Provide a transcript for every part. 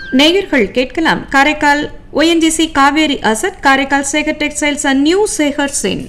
நேயர்கள் கேட்கலாம் Karaikal ONGC Kaveri asset Karaikal Sekar textiles and new Sekar சின்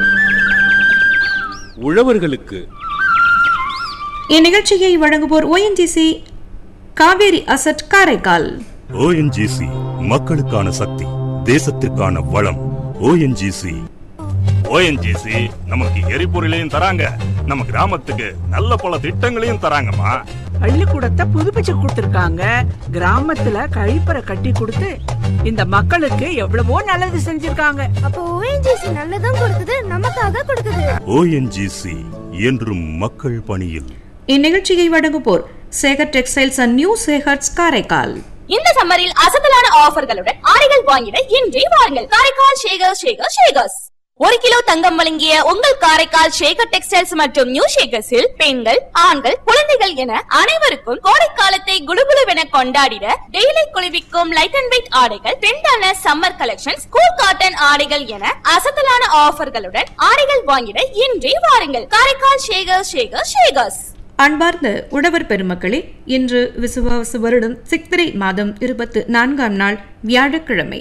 உழவர்களுக்கு இந்நிகழ்ச்சியை வழங்குவோர் ONGC Kaveri asset Karaikal ONGC மக்களுக்கான சக்தி தேசத்திற்கான வளம் ஓஎன்ஜிசி ஓஎன்ஜிசி நமக்கு எரிபொருளையும் தராங்க நம்ம கிராமத்துக்கு நல்ல பல திட்டங்களையும் தராங்கம்மா பள்ளிக்கூடத்தை புதுப்பிச்சு கொடுத்திருக்காங்க கிராமத்துல கழிப்பறை கட்டி கொடுத்து இந்த மக்களுக்கு எவ்வளவோ நல்லது செஞ்சிருக்காங்க அப்போ ஓஎன்ஜிசி நல்லதும் கொடுக்குது நமக்காக கொடுக்குது ஓஎன்ஜிசி என்றும் மக்கள் பணியில் இந்நிகழ்ச்சியை வழங்குவோர் Shekar textiles and new Shekars Karaikal இந்த சம்மரில் அசத்தலான ஆஃபர்களுடன் ஆடைகள் வாங்கிட இன்றே வாருங்கள் காரைக்கால் ஷேகர் ஷேகர் ஷேகர்ஸ் ஒரு கிலோ தங்கம் வழங்கிய உங்கள் காரைக்கால் ஷேகர் டெக்ஸ்டைல்ஸ் மற்றும் நியூ ஷேகர்ஸில் பெண்கள் ஆண்கள் குழந்தைகள் என அனைவருக்கும் கோடைக்காலத்தை குடுகுடுவென கொண்டாடிட டெய்லி குளிர்விக்கும் லைட் அண்ட் வெயிட் ஆடைகள் பெண்டான சம்மர் கலெக்ஷன்ஸ் கூல் காட்டன் ஆடைகள் என அசத்தலான ஆஃபர்களுடன் ஆடைகள் வாங்கிட இன்றே வாருங்கள் காரைக்கால் ஷேகர் ஷேகர் ஷேகர்ஸ் அன்பார்ந்த உழவர் பெருமக்களே இன்று விசுவாச வருடம் சித்திரை மாதம் இருபத்து நான்காம் நாள் வியாழக்கிழமை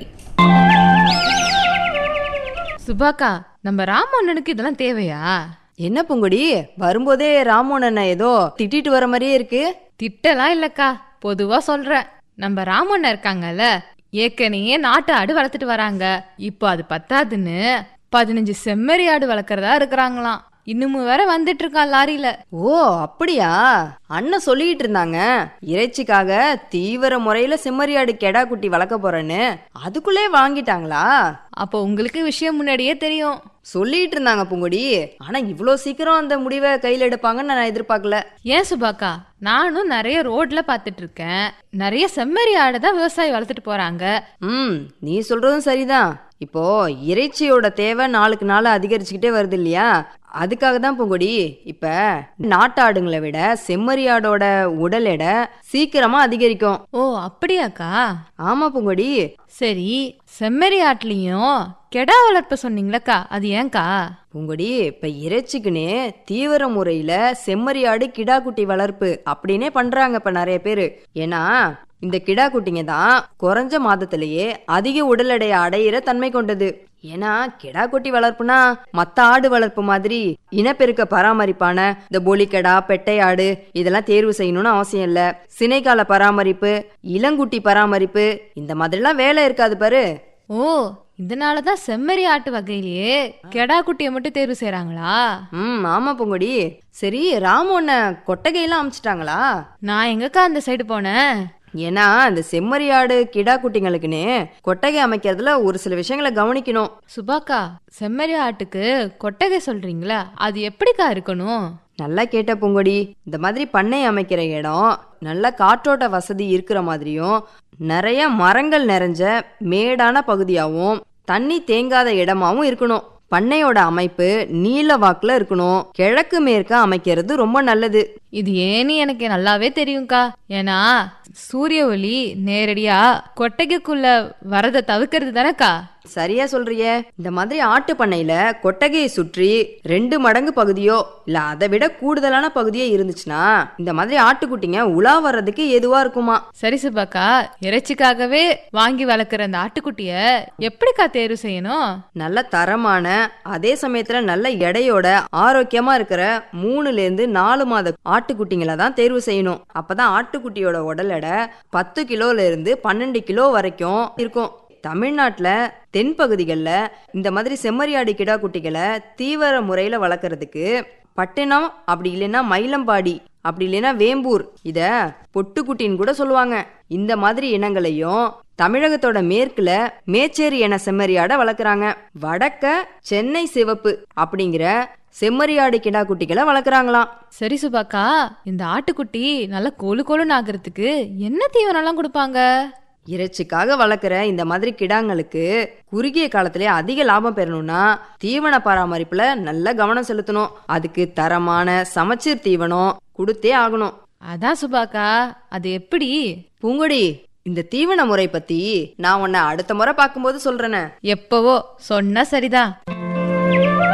சுபாக்கா நம்ம ராமண்ணனுக்கு இதெல்லாம் தேவையா என்ன பூங்குடி வரும்போதே ராமோனண்ண ஏதோ திட்டிட்டு வர மாதிரியே இருக்கு திட்டலாம் இல்லக்கா பொதுவா சொல்றேன் நம்ம ராமண்ணன் இருக்காங்கல்ல ஏற்கனவே நாட்டு ஆடு வளர்த்துட்டு வராங்க இப்போ அது பத்தாதுன்னு பதினஞ்சு செம்மறி ஆடு வளர்க்கறதா இருக்கிறாங்களாம் இன்னமும் வேற வந்துட்டு இருக்கான் லாரியில ஓ அப்படியா அண்ணன் சொல்லிட்டு இருந்தாங்க இறைச்சிக்காக தீவிர முறையில செம்மறியாடு கெடா குட்டி வளர்க்க போறேன்னு அதுக்குள்ளே வாங்கிட்டாங்களா அப்போ உங்களுக்கு விஷயம் முன்னாடியே தெரியும் சொல்லிட்டு இருந்தாங்க பூங்குடி ஆனா இவ்வளோ சீக்கிரம் அந்த முடிவை கையில் எடுப்பாங்கன்னு நான் எதிர்பார்க்கல ஏன் சுபாக்கா நானும் நிறைய ரோட்ல பாத்துட்டு இருக்கேன் நிறைய செம்மறி ஆடு தான் விவசாயி வளர்த்துட்டு போறாங்க ம் நீ சொல்றதும் சரிதான் இப்போ இறைச்சியோட தேவை நாளுக்கு நாள் அதிகரிச்சுக்கிட்டே வருது இல்லையா அதுக்காக தான் பூங்குடி இப்ப நாட்டாடுங்களை விட செம்மறியாடோட உடல் எடை சீக்கிரமா அதிகரிக்கும் ஓ அப்படியாக்கா ஆமா பூங்குடி சரி செம்மறி ஆட்டுலயும் கெடா வளர்ப்ப சொன்னீங்களக்கா அது ஏன்க்கா பூங்குடி இப்ப இறைச்சிக்குன்னே தீவிர முறையில செம்மறியாடு கிடா குட்டி வளர்ப்பு அப்படின்னே பண்றாங்க இப்ப நிறைய பேரு ஏன்னா இந்த கிடா குட்டிங்க தான் குறைஞ்ச மாதத்திலேயே அதிக உடல் எடையை அடையிற தன்மை கொண்டது ஏன்னா கிடா குட்டி வளர்ப்புனா மத்த ஆடு வளர்ப்பு மாதிரி இனப்பெருக்க பராமரிப்பான இந்த பொலிக்கடா பெட்டை ஆடு இதெல்லாம் தேர்வு செய்யணும்னு அவசியம் இல்ல சினைக்கால பராமரிப்பு இளங்குட்டி பராமரிப்பு இந்த மாதிரிலாம் வேலை இருக்காது பாரு ஓ இதனாலதான் செம்மறி ஆட்டு வகையிலேயே கெடா குட்டியை மட்டும் தேர்வு செய்றாங்களா ம் ஆமா பொங்குடி சரி ராமு உன்னை கொட்டகையெல்லாம் அமைச்சிட்டாங்களா நான் எங்கக்கா அந்த சைடு போனேன் ஏன்னா இந்த செம்மறியாடு கிடா குட்டிங்களுக்குன்னு கொட்டகை அமைக்கிறதுல ஒரு சில விஷயங்களை கவனிக்கணும் சுபாக்கா செம்மறி ஆட்டுக்கு கொட்டகை சொல்றீங்களா அது எப்படிக்கா இருக்கணும் நல்லா கேட்ட பூங்கொடி இந்த மாதிரி பண்ணை அமைக்கிற இடம் நல்ல காற்றோட்ட வசதி இருக்கிற மாதிரியும் நிறைய மரங்கள் நிறைஞ்ச மேடான பகுதியாகவும் தண்ணி தேங்காத இடமாவும் இருக்கணும் பண்ணையோட அமைப்பு நீல வாக்குல இருக்கணும் கிழக்கு மேற்க அமைக்கிறது ரொம்ப நல்லது இது ஏன்னு எனக்கு நல்லாவே தெரியும்க்கா ஏன்னா சூரிய ஒளி நேரடியா கொட்டகைக்குள்ள வரதை தவிர்க்கிறது தானேக்கா சரியா சொல்றியே இந்த மாதிரி ஆட்டு பண்ணையில கொட்டகையை சுற்றி ரெண்டு மடங்கு பகுதியோ இல்ல அதை விட கூடுதலான பகுதியோ இருந்துச்சுன்னா இந்த மாதிரி ஆட்டுக்குட்டிங்க உலா வர்றதுக்கு ஏதுவா இருக்குமா சரி சுபாக்கா இறைச்சிக்காகவே வாங்கி வளர்க்குற அந்த ஆட்டுக்குட்டிய எப்படிக்கா தேர்வு செய்யணும் நல்ல தரமான அதே சமயத்துல நல்ல எடையோட ஆரோக்கியமா இருக்கிற மூணுல இருந்து நாலு மாத ஆட்டுக்குட்டிங்களை தான் தேர்வு செய்யணும் அப்பதான் ஆட்டுக்குட்டியோட உடல் எடை பத்து கிலோல இருந்து பன்னெண்டு கிலோ வரைக்கும் இருக்கும் தமிழ்நாட்டுல தென்பகுதிகளில் இந்த மாதிரி செம்மறியாடு கிடா குட்டிகளை தீவிர முறையில வளர்க்கறதுக்கு பட்டினம் அப்படி இல்லைன்னா மயிலம்பாடி அப்படி இல்லைன்னா வேம்பூர் இத பொட்டுக்குட்டின்னு கூட சொல்லுவாங்க இந்த மாதிரி இனங்களையும் தமிழகத்தோட மேற்குல மேச்சேரி என செம்மறியாடை வளர்க்குறாங்க வடக்க சென்னை சிவப்பு அப்படிங்கிற செம்மறியாடு கிடா குட்டிகளை வளர்க்குறாங்களாம் சரி சுபாக்கா இந்த ஆட்டுக்குட்டி நல்லா கொழு கொழுன்னு ஆகுறதுக்கு என்ன தீவனம்லாம் கொடுப்பாங்க இறைச்சிக்காக வளர்க்குற இந்த மாதிரி கிடாங்களுக்கு குறுகிய காலத்திலே அதிக லாபம் பெறணும்னா தீவன பராமரிப்புல நல்ல கவனம் செலுத்தணும் அதுக்கு தரமான சமச்சீர் தீவனம் கொடுத்தே ஆகணும் அதான் சுபாக்கா அது எப்படி பூங்கொடி இந்த தீவன முறை பத்தி நான் உன்னை அடுத்த முறை பார்க்கும்போது சொல்றேனே எப்பவோ சொன்னா சரிதான்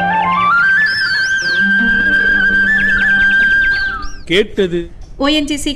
கேட்டது ஒஎன்ஜிசி